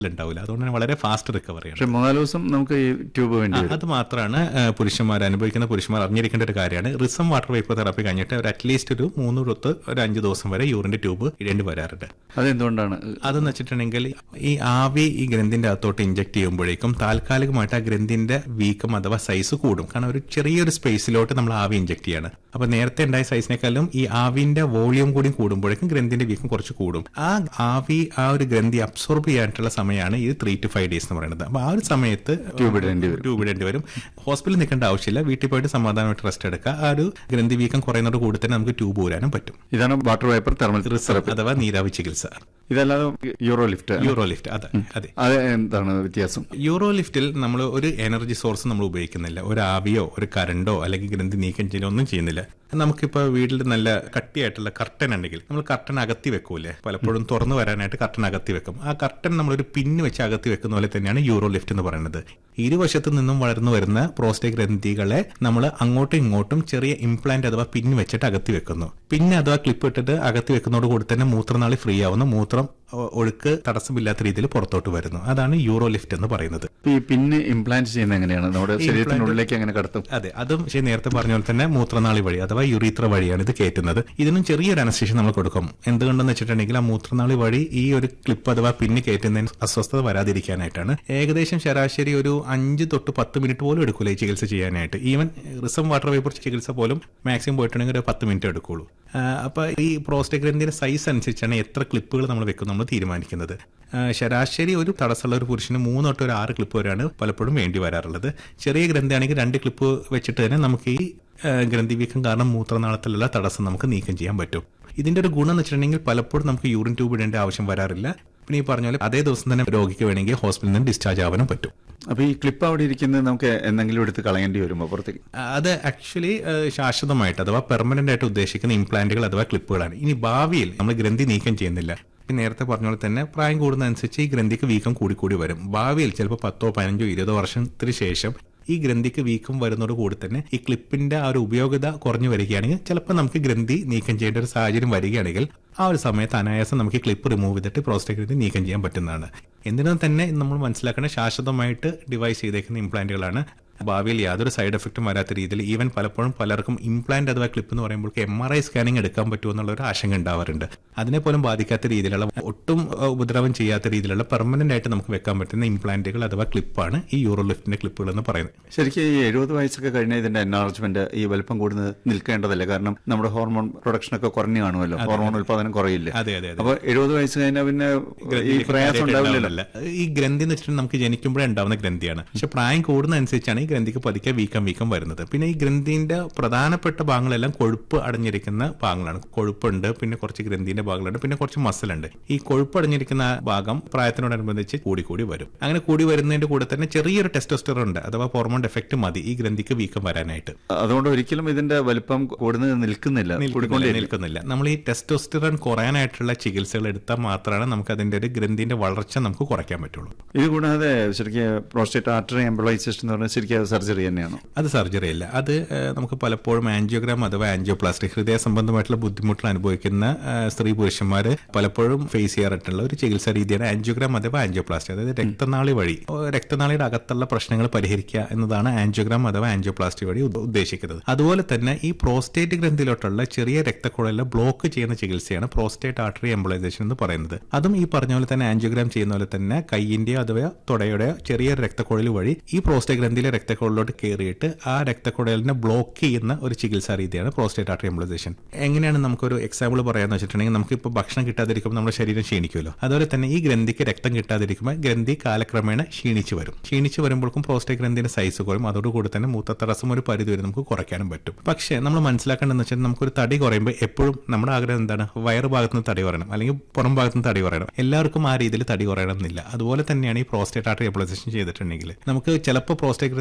ഉണ്ടാവില്ല അതുകൊണ്ട് തന്നെ വളരെ ഫാസ്റ്റ് റിക്കവറിയാണ് പക്ഷെ മൂന്നാല് ദിവസം നമുക്ക് ഈ ട്യൂബ് വേണ്ടി ആ, വരും അത് മാത്രമാണ് പുരുഷന്മാർ അനുഭവിക്കുന്ന പുരുഷന്മാർ അറിഞ്ഞിരിക്കേണ്ട ഒരു കാര്യമാണ് റിസം വാട്ടർ വേപ്പർ തെറാപ്പി കഴിഞ്ഞിട്ട് ഒരു അറ്റ്ലീസ്റ്റ് ഒരു മൂന്ന് തൊട്ട് ഒരു അഞ്ച് ദിവസം വരെ യൂറിന്റെ ട്യൂബ് ഇടേണ്ടി വരാറുണ്ട് അതെന്തുകൊണ്ടാണ് അതെന്ന് വെച്ചിട്ടുണ്ടെങ്കിൽ ഈ ആവി ഈ ഗ്രന്ഥിന്റെ അകത്തോട്ട് ഇഞ്ചക്ട് ചെയ്യുമ്പോഴേക്കും താൽക്കാലികമായിട്ട് ആ ഗ്രന്ഥിന്റെ വീക്കം അഥവാ സൈസ് കൂടും കാരണം ഒരു ചെറിയൊരു സ്പേസിലോട്ട് നമ്മൾ ആവി ഇഞ്ചക്ട് ചെയ്യാണ് അപ്പൊ നേരത്തെ ഉണ്ടായ സൈസിനേക്കാളും ഈ ആവിന്റെ വോളിയം കൂടി കൂടുമ്പോഴേക്കും ഗ്രന്ഥിന്റെ വീക്കം കുറച്ച് കൂടും ആ ആവി ആ ഒരു ഗ്രന്ഥി അബ്സോർബ് ചെയ്യാനായിട്ടുള്ള സമയമാണ് ഈ ത്രീ ടു ഫൈവ് ഡേയ്സ് എന്ന് പറയുന്നത് അപ്പൊ ആ ഒരു സമയത്ത് ട്യൂബ് ഇടേണ്ടി വരും. ട്യൂബ് ഇടേണ്ടി വരും ഹോസ്പിറ്റലിൽ നിൽക്കേണ്ട ആവശ്യമില്ല വീട്ടിൽ പോയിട്ട് സമാധാനമായിട്ട് റെസ്റ്റ് എടുക്കുക ആ ഒരു ഗ്രന്ഥി വീക്കം കുറയുന്നതോട് കൂടി തന്നെ നമുക്ക് ട്യൂബ് ഊരാനും പറ്റും ഇതാണ് വാട്ടർ വേപ്പർ തെർമൽ തെറാപ്പി അഥവാ നീരാവി ചികിത്സ ഇതല്ലാതെ യൂറോ ലിഫ്റ്റ് യൂറോ ലിഫ്റ്റ് അതെ അതെ അത് എന്താണ് വ്യത്യാസം യൂറോ ലിഫ്റ്റിൽ നമ്മൾ ഒരു എനർജി സോഴ്സ് നമ്മൾ ഉപയോഗിക്കുന്നില്ല ഒരു ആവിയോ ഒരു കറണ്ടോ അല്ലെങ്കിൽ ഗ്രന്ഥി നീക്കം ചെയ്യലോ ഒന്നും ചെയ്യുന്നില്ല നമുക്കിപ്പോൾ വീട്ടിൽ നല്ല കട്ടിയായിട്ടുള്ള കർട്ടൻ ഉണ്ടെങ്കിൽ നമ്മൾ കർട്ടൻ അകത്തി വെക്കൂലേ പലപ്പോഴും തുറന്നു വരാനായിട്ട് കർട്ടൻ അകത്തി വെക്കും ആ കർട്ടൻ നമ്മളൊരു പിന്ന് വെച്ച് അകത്തി വെക്കുന്ന പോലെ തന്നെയാണ് യൂറോ ലിഫ്റ്റ് എന്ന് പറയുന്നത് ഇരുവശത്തു നിന്നും വളർന്നു വരുന്ന പ്രോസ്റ്റേറ്റ് ഗ്രന്ഥികളെ നമ്മൾ അങ്ങോട്ടും ഇങ്ങോട്ടും ചെറിയ ഇംപ്ലാന്റ് അഥവാ പിൻ വെച്ചിട്ട് അകത്തി വെക്കുന്നു പിന്നെ അഥവാ ക്ലിപ്പ് ഇട്ടിട്ട് അകത്തി വെക്കുന്നതോട് കൂടി തന്നെ മൂത്രനാളി ഫ്രീ ആവുന്നു മൂത്രം ഒ- ഒഴുക്ക് തടസ്സമില്ലാത്ത രീതിയിൽ പുറത്തോട്ട് വരുന്നു അതാണ് യൂറോ ലിഫ്റ്റ് എന്ന് പറയുന്നത് ഈ പിന്നെ ഇംപ്ലാന്റ് ചെയ്യുന്നത് എങ്ങനെയാണ് നമ്മുടെ ശരീരത്തിനുള്ളിലേക്ക് എങ്ങനെ കടത്തും അതെ അതും ശരി നേരത്തെ പറഞ്ഞ പോലെ തന്നെ മൂത്രനാളി വഴി അഥവാ യുറീത്ര വഴിയാണ് ഇത് കയറ്റുന്നത് ഇതിനും ചെറിയൊരു അനസ്തേഷൻ നമ്മൾ കൊടുക്കും എന്തുകൊണ്ടെന്ന് വെച്ചിട്ടുണ്ടെങ്കിൽ ആ മൂത്രനാളി വഴി ഈ ഒരു ക്ലിപ്പ് അഥവാ പിന്ന് കയറ്റുന്നതിന് അസ്വസ്ഥത വരാതിരിക്കാനായിട്ടാണ് ഏകദേശം ശരാശരി ഒരു അഞ്ച് തൊട്ട് പത്ത് മിനിറ്റ് പോലും എടുക്കൂല ഈ ചികിത്സ ചെയ്യാനായിട്ട് ഈവൻ റിസം വാട്ടർ വേപ്പർ ചികിത്സ പോലും മാക്സിമം പോയിട്ടുണ്ടെങ്കിൽ ഒരു പത്ത് മിനിറ്റ് എടുക്കുള്ളൂ ആ, അപ്പൊ ഈ പ്രോസ്റ്റേറ്റ് ഗ്രന്ഥിയുടെ സൈസ് അനുസരിച്ചാണ് എത്ര ക്ലിപ്പുകൾ നമ്മൾ വെക്കും നമ്മൾ തീരുമാനിക്കുന്നത് ആ, ശരാശരി ഒരു തടസ്സമുള്ള ഒരു പുരുഷന് മൂന്ന് തൊട്ട് ഒരു ആറ് ക്ലിപ്പ് വരെയാണ് പലപ്പോഴും വേണ്ടി വരാറുള്ളത് ചെറിയ ഗ്രന്ഥിയാണെങ്കിൽ രണ്ട് ക്ലിപ്പ് വെച്ചിട്ട് തന്നെ നമുക്ക് ഈ ആ, ഗ്രന്ഥി വീക്കം കാരണം മൂത്രനാളത്തിലുള്ള തടസ്സം നമുക്ക് നീക്കം ചെയ്യാൻ പറ്റും ഇതിന്റെ ഒരു ഗുണം എന്ന് വെച്ചിട്ടുണ്ടെങ്കിൽ പലപ്പോഴും നമുക്ക് യൂറിൻ ട്യൂബ് ഇടേണ്ട ആവശ്യം വരാറില്ല പിന്നെ ഈ പറഞ്ഞ പോലെ അതേ ദിവസം തന്നെ രോഗിക്ക് വേണമെങ്കിൽ ഹോസ്പിറ്റലിൽ നിന്ന് ഡിസ്ചാർജ് ആവാനും പറ്റും അപ്പൊ ഈ ക്ലിപ്പ് അവിടെ ഇരിക്കുന്നത് നമുക്ക് എന്തെങ്കിലും എടുത്ത് കളയേണ്ടി വരുമോ പുറത്തേക്ക് അത് ആക്ച്വലി ശാശ്വതമായിട്ട് അഥവാ പെർമനന്റ് ആയിട്ട് ഉദ്ദേശിക്കുന്ന ഇംപ്ലാന്റുകൾ അഥവാ ക്ലിപ്പുകളാണ് ഇനി ഭാവിയിൽ നമ്മൾ ഗ്രന്ഥി നീക്കം ചെയ്യുന്നില്ല ഇപ്പൊ നേരത്തെ പറഞ്ഞ പോലെ തന്നെ പ്രായം കൂടുന്നതനുസരിച്ച് ഈ ഗ്രന്ഥിക്ക് വീക്കം കൂടി കൂടി വരും ഭാവിയിൽ ചിലപ്പോൾ പത്തോ പതിനഞ്ചോ ഇരുപതോ വർഷത്തിന് ശേഷം ഈ ഗ്രന്ഥിക്ക് വീക്കം വരുന്നതോട് കൂടി തന്നെ ഈ ക്ലിപ്പിന്റെ ആ ഒരു ഉപയോഗത കുറഞ്ഞു വരികയാണെങ്കിൽ ചിലപ്പോൾ നമുക്ക് ഗ്രന്ഥി നീക്കം ചെയ്യേണ്ട ഒരു സാഹചര്യം വരികയാണെങ്കിൽ ആ ഒരു സമയത്ത് അനായാസം നമുക്ക് ഈ ക്ലിപ്പ് റിമൂവ് ചെയ്തിട്ട് പ്രോസ്റ്റേറ്റ് ഗ്രന്ഥി നീക്കം ചെയ്യാൻ പറ്റുന്നതാണ് എന്തിനും തന്നെ നമ്മൾ മനസ്സിലാക്കേണ്ട ശാശ്വതമായിട്ട് ഡിവൈസ് ചെയ്തേക്കുന്ന ഇംപ്ലാന്റുകളാണ് ഭാവിയിൽ യാതൊരു സൈഡ് എഫക്റ്റും വരാത്ത രീതിയിൽ ഈവൻ പലപ്പോഴും പലർക്കും ഇംപ്ലാന്റ് അഥവാ ക്ലിപ്പ് എന്ന് പറയുമ്പോൾ എം ആർ ഐ സ്കാനിങ് എടുക്കാൻ പറ്റുമോ എന്നുള്ള ഒരു ആശങ്ക ഉണ്ടാവാറുണ്ട് അതിനെ പോലും ബാധിക്കാത്ത രീതിയിലുള്ള ഒട്ടും അഹ്, ഉപദ്രവം ചെയ്യാത്ത രീതിയിലുള്ള പെർമനന്റ് ആയിട്ട് നമുക്ക് വെക്കാൻ പറ്റുന്ന ഇംപ്ലാന്റുകൾ അഥവാ ക്ലിപ്പാണ് ഈ യൂറോ ലിഫ്റ്റിന്റെ ക്ലിപ്പുകൾ എന്ന് പറയുന്നത് ശരിക്കും ഈ എഴുപത് വയസ്സൊക്കെ കഴിഞ്ഞ ഇതിന്റെ എൻലാർജ്മെന്റ് ഈ വലിപ്പം കൂടുന്നത് നിൽക്കേണ്ടതല്ല കാരണം നമ്മുടെ ഹോർമോൺ പ്രൊഡക്ഷൻ ഒക്കെ കുറഞ്ഞു കാണുമല്ലോ ഹോർമോൺ ഉൽപാദനം കുറയില്ലേ അതെ അതെ അതെ അപ്പൊ എഴുപത് വയസ്സ് കഴിഞ്ഞാൽ പിന്നെ ഈ ഗ്രന്ഥിയിലേക്ക് പ്രയാസം കാര്യമായിട്ട് ഉണ്ടാവില്ലല്ലോ ഉണ്ടാവുന്നില്ല. ഈ ഗ്രന്ഥി എന്ന് വെച്ചിട്ടുണ്ടെങ്കിൽ നമുക്ക് ജനിക്കുമ്പോഴേ ഉണ്ടാവുന്ന ഗ്രന്ഥിയാണ് പക്ഷെ പ്രായം കൂടുന്ന അനുസരിച്ചാണ് ഈ ഗ്രന്ഥിക്ക് പതുക്കെ വീക്കം വീക്കം വരുന്നത് പിന്നെ ഈ ഗ്രന്ഥിന്റെ പ്രധാനപ്പെട്ട ഭാഗങ്ങളെല്ലാം കൊഴുപ്പ് അടഞ്ഞിരിക്കുന്ന ഭാഗങ്ങളാണ് കൊഴുപ്പുണ്ട് പിന്നെ കുറച്ച് ഗ്രന്ഥിന്റെ ഭാഗങ്ങളുണ്ട് പിന്നെ കുറച്ച് മസിലുണ്ട് ഈ കൊഴുപ്പ് അടഞ്ഞിരിക്കുന്ന ഭാഗം പ്രായത്തിനോടനുബന്ധിച്ച് കൂടി കൂടി വരും അങ്ങനെ കൂടി വരുന്നതിന്റെ കൂടെ തന്നെ ചെറിയൊരു ടെസ്റ്റോസ്റ്ററോൺ ഉണ്ട് അഥവാ ഹോർമോൺ എഫക്ട് മതി ഈ ഗ്രന്ഥിക്ക് വീക്കം വരാനായിട്ട് അതുകൊണ്ട് ഒരിക്കലും ഇതിന്റെ വലിപ്പം കൂടുന്നത് നിൽക്കുന്നില്ല നിൽക്കുന്നില്ല കൂടിക്കൊണ്ടേ നിൽക്കുന്നില്ല നമ്മൾ ഈ ടെസ്റ്റോസ്റ്ററോൺ കുറയാനായിട്ടുള്ള ചികിത്സകൾ എടുത്താൽ മാത്രമാണ് നമുക്ക് അതിന്റെ ഒരു ഗ്രന്ഥിന്റെ വളർച്ച നമുക്ക് കുറയ്ക്കാൻ പറ്റുള്ളൂ ഇത് കൂടാതെ ശരിക്കും പ്രോസ്റ്റേറ്റ് ആർട്ടറി എംബ്ലോയിസേഷൻ എന്ന് പറഞ്ഞാൽ ശരിക്കും സർജറി തന്നെയാണോ അത് സർജറി അല്ല അത് ഏഹ്, നമുക്ക് പലപ്പോഴും ആൻജിയോഗ്രാം അഥവാ ആൻജിയോപ്ലാസ്റ്റി ഹൃദയ സംബന്ധമായിട്ടുള്ള ബുദ്ധിമുട്ടുകൾ അനുഭവിക്കുന്ന ഏഹ്, സ്ത്രീ പുരുഷന്മാർ പലപ്പോഴും ഫേസ് ചെയ്യാറായിട്ടുള്ള ഒരു ചികിത്സാ രീതിയാണ് ആൻജിയോഗ്രാം അഥവാ ആൻജിയോപ്ലാസ്റ്റി അതായത് രക്തനാളി വഴി ഓ, രക്തനാളിയുടെ അകത്തുള്ള പ്രശ്നങ്ങൾ പരിഹരിക്കുക എന്നതാണ് ആൻജിയോഗ്രാം അഥവാ ആൻജിയോപ്ലാസ്റ്റി വഴി ഉദ്ദ- ഉദ്ദേശിക്കുന്നത് അതുപോലെ തന്നെ ഈ പ്രോസ്റ്റേറ്റ് ഗ്രന്ഥിയിലോട്ടുള്ള ചെറിയ രക്തക്കുഴലിനെ ബ്ലോക്ക് ചെയ്യുന്ന ചികിത്സയാണ് പ്രോസ്റ്റേറ്റ് ആർട്ടറി എംബിളൈസേഷൻ എന്ന് പറയുന്നത് അതും ഈ പറഞ്ഞ പോലെ തന്നെ ആൻജിയോഗ്രാം ചെയ്യുന്ന പോലെ തന്നെ കൈയിന്റെയോ അഥവാ തുടയുടെയോ ചെറിയ രക്തക്കുഴൽ വഴി ഈ പ്രോസ്റ്റേറ്റ് ഗ്രന്ഥിയിലെ രക്തക്കുഴലിലോട്ട് കയറിയിട്ട് ആ രക്തക്കുഴലിനെ ബ്ലോക്ക് ചെയ്യുന്ന ഒരു ചികിത്സാ രീതിയാണ് പ്രോസ്റ്റേറ്റ് ആർട്ടറി എംബിളൈസേഷൻ എങ്ങനെയാണ് നമുക്കൊരു എക്സാമ്പിൾ പറയാന്ന് വെച്ചിട്ടുണ്ടെങ്കിൽ നമുക്കിപ്പോൾ ഭക്ഷണം കിട്ടാതിരിക്കുമ്പോൾ നമ്മുടെ ശരീരം ക്ഷീണിക്കുമല്ലോ അതുപോലെ തന്നെ ഈ ഗ്രന്ഥിക്ക് രക്തം കിട്ടാതിരിക്കുമ്പോൾ ഗ്രന്ഥി കാലക്രമേണ ക്ഷീണിച്ചു വരും ക്ഷീണിച്ചു വരുമ്പോഴേക്കും പ്രോസ്റ്റേറ്റ് ഗ്രന്ഥിന്റെ സൈസ് കുറയും അതോടുകൂടി തന്നെ മൂത്രത്തടസ്സം ഒരു പരിധി വരെ നമുക്ക് കുറയ്ക്കാനും പറ്റും പക്ഷേ നമ്മൾ മനസ്സിലാക്കേണ്ടതെന്ന് വെച്ചാൽ നമുക്കൊരു തടി കുറയുമ്പോൾ എപ്പോഴും നമ്മുടെ ആഗ്രഹം എന്താണ് വയറ് ഭാഗത്ത് നിന്ന് തടി കുറയണം അല്ലെങ്കിൽ പുറം ഭാഗത്ത് നിന്ന് തടി കുറയണം എല്ലാവർക്കും ആ രീതിയിൽ തടി കുറയണം എന്നില്ല അതുപോലെ തന്നെയാണ് ഈ പ്രോസ്റ്റേറ്റ് ആർട്ടറി എംബിളൈസേഷൻ ചെയ്തിട്ടുണ്ടെങ്കിൽ നമുക്ക് ചിലപ്പോൾ പ്രോസ്റ്റേറ്റ് ഗ്രന്ഥി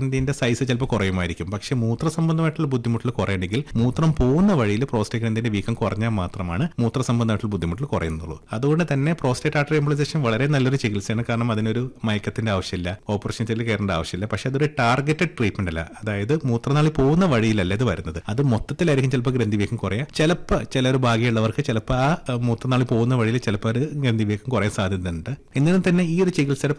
ഗ്രന്ഥിന്റെ സൈസ് ചിലപ്പോൾ കുറയുമായിരിക്കും പക്ഷെ മൂത്ര സംബന്ധമായിട്ടുള്ള ബുദ്ധിമുട്ടുകൾ കുറയണമെങ്കിൽ മൂത്രം പോകുന്ന വഴിയിൽ പ്രോസ്റ്റേറ്റ് ഗ്രന്ഥിന്റെ വീക്കം കുറഞ്ഞാൽ മാത്രമാണ് മൂത്ര സംബന്ധമായിട്ടുള്ള ബുദ്ധിമുട്ടുകൾ കുറയുന്നുള്ളൂ അതുകൊണ്ട് തന്നെ പ്രോസ്റ്റേറ്റ് ആർട്ടറി എംബിളൈസേഷൻ വളരെ നല്ലൊരു ചികിത്സയാണ് കാരണം അതിനൊരു മയക്കത്തിന്റെ ആവശ്യമില്ല ഓപ്പറേഷൻ ചെയ്ത് കയറേണ്ട ആവശ്യമില്ല പക്ഷെ അതൊരു ടാർഗറ്റഡ് ട്രീറ്റ്മെന്റ് അല്ല അതായത് മൂത്രനാളി പോകുന്ന വഴിയിലല്ല ഇത് വരുന്നത് അത് മൊത്തത്തിലായിരിക്കും ചിലപ്പോൾ ഗ്രന്ഥിവേഗം കുറയാം ചിലപ്പോൾ ചിലർ ഭാഗ്യമുള്ളവർക്ക് ചിലപ്പോൾ ആ അഹ്, മൂത്രനാളി പോകുന്ന വഴിയിൽ ചിലപ്പോൾ ഒരു ഗ്രന്ഥിവേഗം കുറയാൻ സാധ്യതയുണ്ട് എന്നിരുന്നാൽ തന്നെ ഈ ഒരു ചികിത്സയുടെ